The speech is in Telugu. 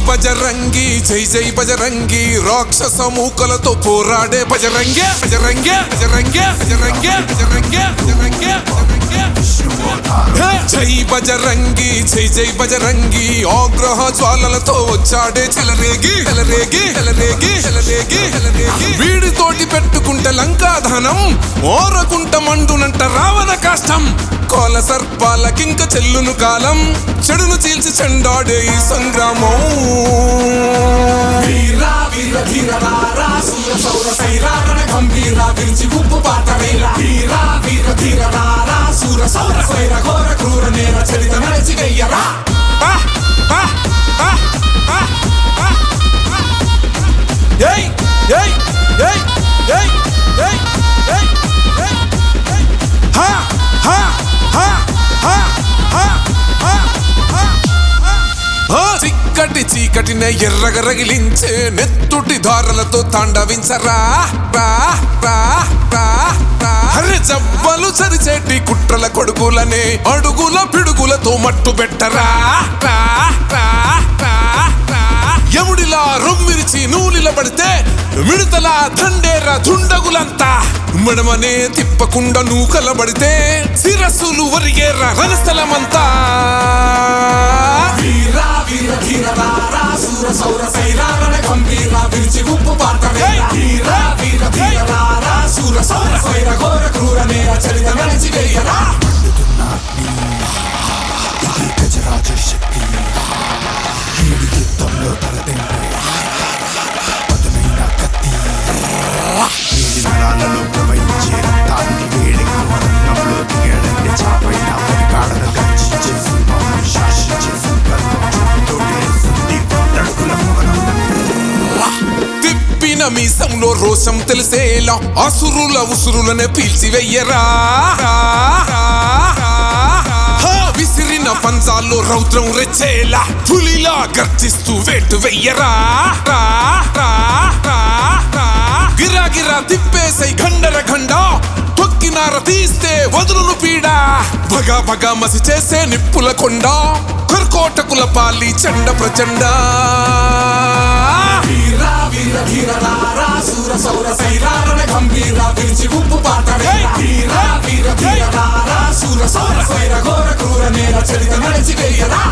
బజరంగి జై జై బజరంగి రాక్షస మూకలతో పోరాడే బజరంగే బజరంగే బజరంగే బజరంగే బజరంగే బజరంగే బజరంగే హే! జై బజరంగి జై జై బజరంగి ఆగ్రహ జ్వాలలతో వచ్చాడే చెలరేగి చెలరేగి చెలరేగి చెలరేగి చెలరేగి వీడితోటి పెట్టుకుంటే లంకాధనం ఓరకుంట మండునంట రావణ కాష్టం కోల సర్పాలకింక చెల్లును కాలం చెడును చీల్చి చెండాడే ఈ సంగ్రామం వీరా వీర ధీర రారా సూర సౌర సైరారణ గంభీర విరిచి ఉప్పు పాత వేల వీరా వీర ధీర రారా సూర సౌర సైర ఘోర క్రూర నేర చరిత నడిచి గయ్యరా ఆ! ఆ! ఆ! ఆ! ఆ! ఏయ్ ఏయ్ ఏయ్ ఏయ్ ఏయ్ ఏయ్ ఏయ్ ఏయ్ హా హా హా హా హా హా హా హా చిక్కటి చీకటినే ఎర్రగ రగిలించే నెత్తుటి ధారలతో తాండవించరా రా రా రా రా అరే జవ్వలు చరిచేటి కుట్రల కొడుకులనే అడుగుల పిడుగులతో మట్టు పెట్టరా రా రా రా రా యముడిలా రొమ్మిరిచి నూలిల పడితే మిడతలా దండేర దుండగులంతా మడమనే తిప్పకుండా నూకలబడితే శిరస్సులు ఒరిగేర రణస్థలమంతా వీరా వీర ధీర రారా సూర సౌర సైరారణ గంభీర విరిచి ఉప్పు పాత వేల వీరా వీర ధీర రారా సూర సౌర సైర ఘోర క్రూర నేర చరిత నడిచి గయ్యరా గజరాజ శక్తి వీడి యుద్ధంలో తలదెంపే పదునైన కత్తి వీడి నరాలలో ప్రవహించే రక్తాన్ని వేడిగా మరణంలో దిగాడంటే చాపైన కాడలు గర్జించే సింహం శాసించే సంకల్పం చూపుతోటి లేస్తుంది తడుకుల మోహనం తిప్పిన మీసంలో రోషం తెలిసేలా అసురుల ఉసురులనే పీల్చివెయ్యరా హా, విసిరిన పంజాల్లో రౌద్రం రెచ్చేలా పులిలా గర్జిస్తూ వేటు వెయ్యరా రా, రా, రా, రా. గిరా గిరా తిప్పేసై గండర గండ తొక్కినార తీస్తే వదులును పీడ భగ భగ మసి చేసే నిప్పుల కొండ కర్కోటకుల పాలి చండ ప్రచండ వీరా వీర ధీర రారా సూర సౌర సైరారణ గంభీర విరిచి ఉప్పు పాత వేల వీరా వీర ధీర రారా సూర సౌర సైర ఘోర క్రూర నేర చరిత నడిచి గయ్యరా